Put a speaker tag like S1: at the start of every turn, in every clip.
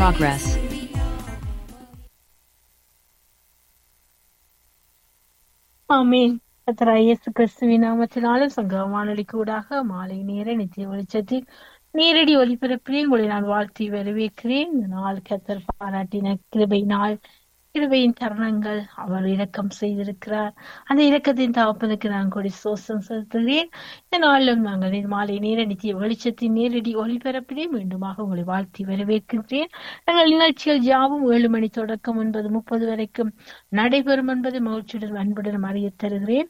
S1: progress.
S2: ஆமீன் கர்த்தராகிய இயேசு கிறிஸ்துவின் நாமத்தினாலும் சங்க வானொலிக்கு ஊடாக மாலை நேர நித்திய வெளிச்சத்தில் நேரடி ஒளிபரப்பிலே உங்களை நான் வாழ்த்தி வரவேற்கிறேன் இந்த நாள் கத்தர் பாராட்டின கிருபை நாள் கிருபையின் தருணங்கள் அவர் இரக்கம் செய்திருக்கிறார் அந்த இரக்கத்தின் தகப்பனுக்கு நான் கொடி சோசம் செலுத்துகிறேன் இந்த நாளிலும் நாங்கள் இந்த மாலை நேர நித்திய வெளிச்சத்தின் நேரடி ஒளிபரப்பிலே மீண்டுமாக உங்களை வாழ்த்தி வரவேற்கின்றேன் எங்கள் நிகழ்ச்சிகள் யாவும் ஏழு மணி தொடக்கம் ஒன்பது முப்பது வரைக்கும் நடைபெறும் என்பதை மகிழ்ச்சியுடன் அன்புடன் அறிய தருகிறேன்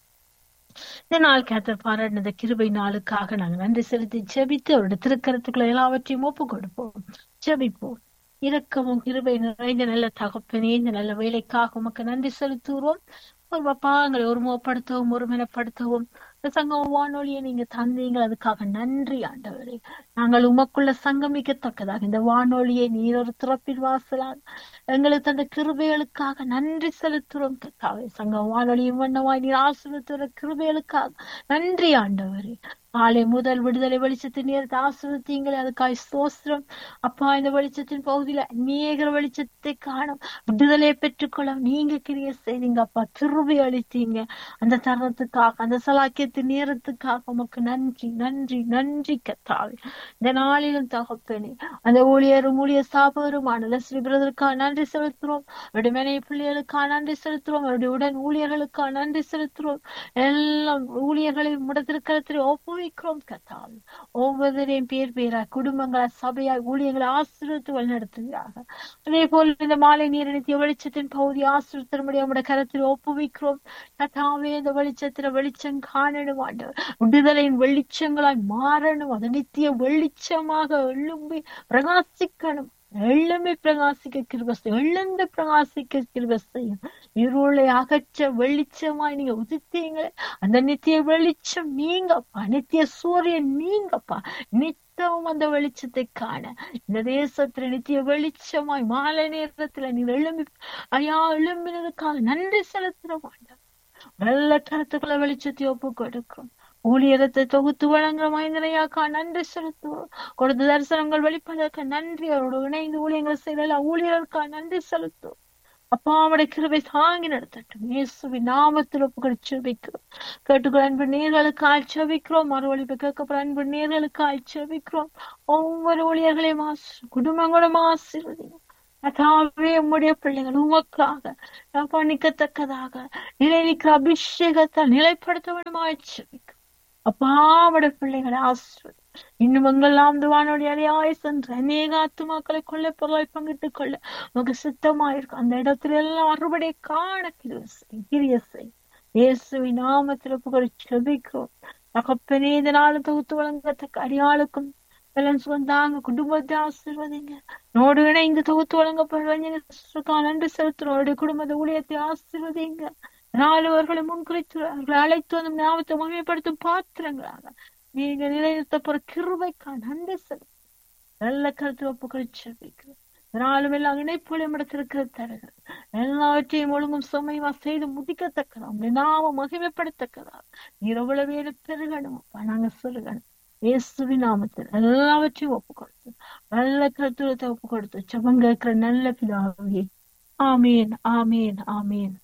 S2: இந்த நாள் கேத்தர் பாராட்டினத கிருபை நாளுக்காக நாங்கள் நன்றி செலுத்தி ஜெபித்து அவருடைய திருக்கரத்துக்குள்ள எல்லாவற்றையும் ஒப்பு கொடுப்போம் ஜெபிப்போம் இரக்கமும் கிருபை நிறைந்த நல்ல தகப்பனே இந்த நல்ல வேலைக்காக உமக்கு நன்றி செலுத்துகிறோம் ஒரு அப்பா எங்களை ஒருமுகப்படுத்தவும் ஒருமனப்படுத்தவும் இந்த சங்கம் வானொலியை நீங்க தந்தீங்க அதுக்காக நன்றி ஆண்டவரே நாங்கள் உமக்குள்ள சங்கமிக்கத்தக்கதாக இந்த வானொலியை நீர் ஒரு திறப்பின் வாசலாக எங்களுக்கு தந்த கிருபைகளுக்காக நன்றி செலுத்துறோம் கத்தாவே சங்கம் வானொலியும் வண்ணமாய் நீர் ஆசிரியத்துற கிருபைகளுக்காக நன்றி ஆண்டவரே காலை முதல் விடுதலை வெளிச்சத்தின் நேரத்தை ஆசிரியத்தீங்களே அதுக்காய் ஸ்தோத்திரம் அப்பா இந்த வெளிச்சத்தின் பகுதியில அநேக வெளிச்சத்தை காணும் விடுதலையை பெற்றுக்கொள்ள நீங்க கிரிய செய்தீங்க அப்பா கிருபை அளித்தீங்க அந்த தருணத்துக்காக அந்த சலாக்கியத்தின் நேரத்துக்காக உமக்கு நன்றி நன்றி நன்றி கத்தாவே இந்த நாளிலும் தகப்பனே அந்த ஊழியரும் ஊழியர் ஸ்தாபகருமான லஸ்ரீ பிரதருக்காக நன்றி செலுத்துறோம் அவருடைய மனைவி பிள்ளைகளுக்காக நன்றி செலுத்துறோம் அவருடைய உடன் ஊழியர்களுக்காக நன்றி செலுத்துறோம் எல்லாம் ஊழியர்களையும் முடத்திருக்கிறத்தில் ஒப்புவிக்கிறோம் கத்தாவே ஒவ்வொருவரையும் பேர் பேராய் குடும்பங்களா சபையாய் ஊழியர்களை ஆசிரியத்து வழிநடத்துகிறார்கள் அதே போல இந்த மாலை நீரணித்திய வெளிச்சத்தின் பகுதி ஆசிரியத்தினுடைய நம்முடைய கரத்தில் ஒப்புவிக்கிறோம் கத்தாவே இந்த வெளிச்சத்துல வெளிச்சம் காணணும் ஆண்டவர் விடுதலையின் வெளிச்சங்களாய் மாறணும் அது நித்திய வெளிச்சமாக எழும்பி பிரகாசிக்கணும் எழும்பி பிரகாசிக்க கிருபஸ்தையும் எழுந்து பிரகாசிக்க கிருபஸ்தையும் இருளை அகற்ற வெளிச்சமாய் நீங்க உதித்தீங்களே அந்த நித்திய வெளிச்சம் நீங்கப்பா நித்திய சூரியன் நீங்கப்பா நித்தமும் அந்த வெளிச்சத்தை காண இந்த தேசத்துல நித்திய வெளிச்சமாய் மாலை நேரத்துல நீங்க எழும்பி ஐயா எழும்பினதுக்காக நன்றி செலுத்துற மாட்டோம் நல்ல கருத்துக்களை வெளிச்சத்தை ஒப்பு கொடுக்கும் ஊழியரத்தை தொகுத்து வழங்குற மைந்தனையாக்கா நன்றி செலுத்துவோம் கொடுத்த தரிசனங்கள் வெளிப்பதற்கு நன்றி அவரோட இணைந்து ஊழியங்களை செய்யல ஊழியர்களுக்கா நன்றி செலுத்துவோம் அப்பா அவருடைய கிருபை தாங்கி நடத்தட்டும் இயேசுவின் நாமத்தில் ஒப்புகள் செபிக்கிறோம் கேட்டுக்கிற அன்பு நேர்களுக்கு ஆட்சேபிக்கிறோம் மறுவழிப்பு கேட்கப்பட அன்பு நேர்களுக்கு ஆட்சேபிக்கிறோம் ஒவ்வொரு ஊழியர்களையும் ஆசி குடும்பங்களும் ஆசீர்வதிங்க அதாவே உம்முடைய பிள்ளைகள் உமக்காக பண்ணிக்கத்தக்கதாக நிலைநிற்கிற அபிஷேகத்தால் நிலைப்படுத்த வேண்டுமா ஆட்சேபிக்கிறோம் அப்பாவோட பிள்ளைகளை ஆசிர்வதி இன்னும் எங்கெல்லாம் துவானுடைய அலையாய் சென்று அநேக ஆத்துமாக்களை கொள்ள பொருளாய் பங்கிட்டுக் கொள்ள உங்க சித்தமாயிருக்கும் அந்த இடத்துல எல்லாம் அறுபடை காண கிரிய செய் இயேசுவின் நாமத்தில் புகழ் செபிக்கிறோம் தகப்பனே இந்த நாள் தொகுத்து வழங்கத்தக்க அடியாளுக்கும் பலன் சுகந்தாங்க குடும்பத்தை ஆசிர்வதிங்க நோடு இணைந்து தொகுத்து வழங்கப்படுவாங்க நன்றி செலுத்துறோம் அவருடைய குடும்பத்தை ஊழியத்தை ஆசிர்வதிங்க நாலுவர்களை முன்குறித்து அவர்களை அழைத்து வந்து ஞாபகத்தை மகிமைப்படுத்தும் பாத்திரங்களாக நீங்க நிலைநிறுத்த போற கிருபைக்கா நன்றி செலுத்தும் நல்ல கருத்து ஒப்புகள் செபிக்கிறோம் நாளும் எல்லாம் இணைப்புகளை இடத்திருக்கிற தருகள் எல்லாவற்றையும் ஒழுங்கும் சுமையுமா செய்து முடிக்கத்தக்கதா உங்களை நாம மகிமைப்படுத்தக்கதா இரவுல வேலை பெருகணும் அப்பா நாங்க சொல்லுகணும் இயேசுவின் நாமத்தில் எல்லாவற்றையும் ஒப்பு கொடுத்து நல்ல கருத்துவத்தை ஒப்பு கொடுத்து ஜபம் கேட்கிற நல்ல பிதாவே ஆமீன் ஆமீன் ஆமீன்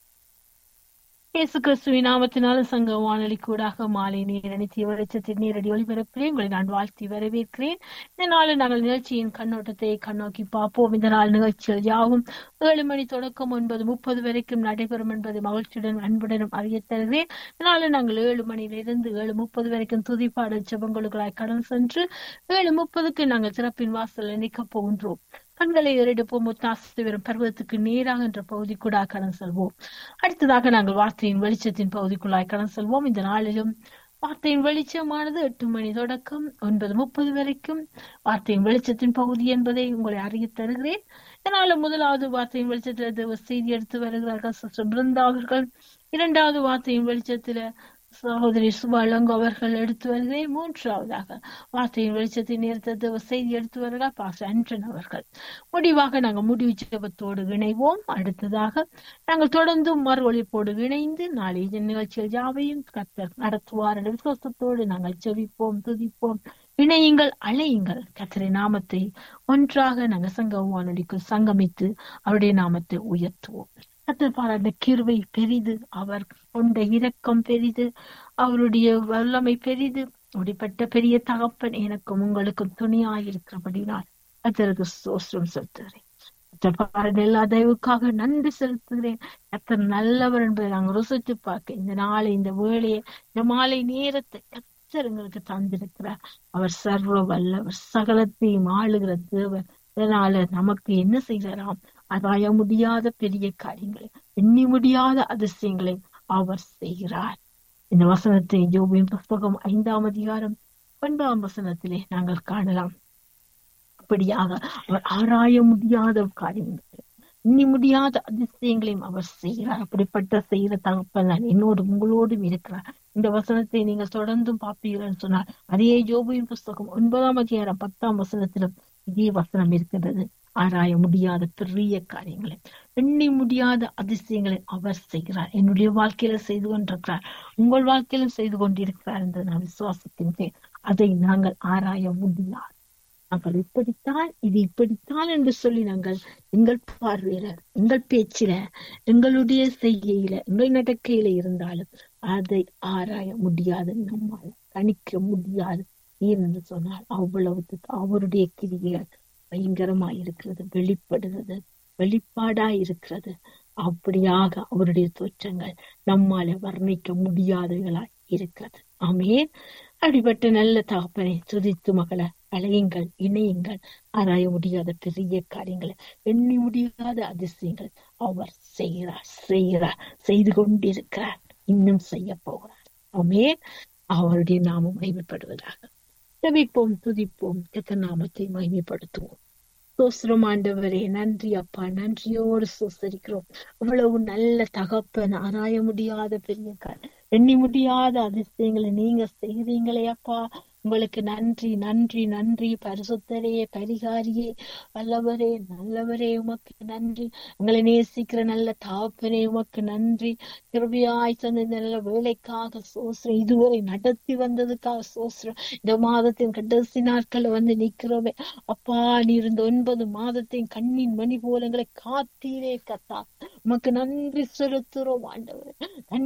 S2: இயேசு கிறிஸ்துவின் நாமத்தினால சங்க வானொலி கூடாக மாலை நீர் அணித்திய வெளிச்சத்தின் நேரடி ஒளிபரப்பிலே உங்களை நான் வாழ்த்தி வரவேற்கிறேன் இந்த நாளில் நாங்கள் நிகழ்ச்சியின் கண்ணோட்டத்தை கண்ணோக்கி பார்ப்போம் இந்த நாள் நிகழ்ச்சிகள் யாவும் ஏழு மணி தொடக்கம் ஒன்பது முப்பது வரைக்கும் நடைபெறும் என்பதை மகிழ்ச்சியுடன் அன்புடனும் அறிய தருகிறேன் இதனால நாங்கள் ஏழு மணியிலிருந்து ஏழு முப்பது வரைக்கும் துதிப்பாடல் ஜபங்களுக்களாய் கடல் சென்று ஏழு முப்பதுக்கு நாங்கள் சிறப்பின் வாசல் நிற்க போகின்றோம் கண்களை ஏறெடுப்போம் முத்தாசி வரும் பருவத்துக்கு நேராக என்ற பகுதிக்குள்ளாக கடன் செல்வோம் அடுத்ததாக நாங்கள் வார்த்தையின் வெளிச்சத்தின் பகுதிக்குள்ளாய் கடன் செல்வோம் இந்த நாளிலும் வார்த்தையின் வெளிச்சமானது எட்டு மணி தொடக்கம் ஒன்பது முப்பது வரைக்கும் வார்த்தையின் வெளிச்சத்தின் பகுதி என்பதை உங்களை அறிய தருகிறேன் இதனால முதலாவது வார்த்தையின் வெளிச்சத்துல செய்தி எடுத்து வருகிறார்கள் சிஸ்டர் பிருந்தா அவர்கள் இரண்டாவது வார்த்தையின் வெளிச்சத்துல சகோதரி சுபாலங்கு அவர்கள் எடுத்து வருகிறேன் மூன்றாவதாக வார்த்தையின் வெளிச்சத்தை நேரத்தை செய்தி எடுத்து வருகிறார் பாச அன்றன் அவர்கள் முடிவாக நாங்கள் முடிவு ஜபத்தோடு இணைவோம் அடுத்ததாக நாங்கள் தொடர்ந்து மறு ஒழிப்போடு இணைந்து நாளைய நிகழ்ச்சிகள் யாவையும் கத்தர் நடத்துவார் என்ற விசுவாசத்தோடு நாங்கள் செவிப்போம் துதிப்போம் இணையுங்கள் அழையுங்கள் கத்தரை நாமத்தை ஒன்றாக நாங்க சங்கம் வானொலிக்குள் சங்கமித்து அவருடைய நாமத்தை உயர்த்துவோம் கத்தர் பாராட்ட கிருவை பெரிது அவர் கொண்ட இரக்கம் பெரிது அவருடைய வல்லமை பெரிது அப்படிப்பட்ட பெரிய தகப்பன் எனக்கும் உங்களுக்கும் துணியாயிருக்கிறபடினால் கத்தருக்கு சோஸ்ரம் செலுத்துகிறேன் கத்தர் பாராட்ட எல்லா தயவுக்காக நன்றி செலுத்துகிறேன் கத்தர் நல்லவர் என்பதை நாங்கள் ருசித்து பார்க்க இந்த நாளை இந்த வேலையை இந்த மாலை நேரத்தை கத்தர் எங்களுக்கு தந்திருக்கிறார் அவர் சர்வ வல்லவர் சகலத்தையும் ஆளுகிற தேவர் இதனால நமக்கு என்ன செய்கிறாராம் அதாய முடியாத பெரிய காரியங்களை எண்ணி முடியாத அதிசயங்களை அவர் செய்கிறார் இந்த வசனத்தை யோபின் புஸ்தகம் ஐந்தாம் அதிகாரம் ஒன்பதாம் வசனத்திலே நாங்கள் காணலாம் அப்படியாக அவர் ஆராய முடியாத காரியங்கள் எண்ணி முடியாத அதிசயங்களையும் அவர் செய்கிறார் அப்படிப்பட்ட செய்கிற தகப்பன் நான் என்னோடு உங்களோடும் இருக்கிறார் இந்த வசனத்தை நீங்கள் தொடர்ந்தும் பார்ப்பீர்கள் சொன்னால் அதே யோபின் புஸ்தகம் ஒன்பதாம் அதிகாரம் பத்தாம் வசனத்திலும் இதே வசனம் இருக்கின்றது ஆராய முடியாத பெரிய காரியங்களை எண்ணி முடியாத அதிசயங்களை அவர் செய்கிறார் என்னுடைய வாழ்க்கையில செய்து கொண்டிருக்கிறார் உங்கள் வாழ்க்கையிலும் செய்து கொண்டிருக்கிறார் என்று நான் விசுவாசிக்கின்றேன் அதை நாங்கள் ஆராய முடியாது நாங்கள் இப்படித்தான் இது இப்படித்தான் என்று சொல்லி நாங்கள் எங்கள் பார்வையில எங்கள் பேச்சில எங்களுடைய செய்கையில எங்கள் நடக்கையில இருந்தாலும் அதை ஆராய முடியாது நம்மால் கணிக்க முடியாது என்று சொன்னால் அவ்வளவு அவருடைய கிரிகள் பயங்கரமாய் இருக்கிறது வெளிப்படுகிறது வெளிப்பாடாய் இருக்கிறது அப்படியாக அவருடைய தோற்றங்கள் நம்மால வர்ணிக்க முடியாதவர்களாய் இருக்கிறது ஆமே அப்படிப்பட்ட நல்ல தகப்பனை துதித்து மகளை அலையுங்கள் இணையுங்கள் ஆராய முடியாத பெரிய காரியங்களை எண்ணி முடியாத அதிசயங்கள் அவர் செய்கிறார் செய்கிறார் செய்து கொண்டிருக்கிறார் இன்னும் செய்ய போகிறார் ஆமே அவருடைய நாமம் மகிமைப்படுவதாக ஜபிப்போம் துதிப்போம் எத்த நாமத்தை மகிமைப்படுத்துவோம் சோஸ்திரம் ஆண்டவரே நன்றி அப்பா நன்றியோடு சோசரிக்கிறோம் அவ்வளவு நல்ல தகப்பன் ஆராய முடியாத பெரிய எண்ணி முடியாத அதிசயங்களை நீங்க செய்றீங்களே அப்பா உங்களுக்கு நன்றி நன்றி நன்றி பரிசுத்தரே பரிகாரியே வல்லவரே நல்லவரே உமக்கு நன்றி உங்களை நேசிக்கிற நல்ல தாப்பனே உமக்கு நன்றி கிருபியாய் தந்த இந்த நல்ல வேலைக்காக சோஸ்திரம் இதுவரை நடத்தி வந்ததுக்காக சோஸ்திரம் இந்த மாதத்தின் கடைசி நாட்கள்ல வந்து நிக்கிறோமே அப்பா நீ இருந்த ஒன்பது மாதத்தின் கண்ணின் மணி போல எங்களை காத்தீரே கத்தா உமக்கு நன்றி செலுத்துறோம் ஆண்டவர்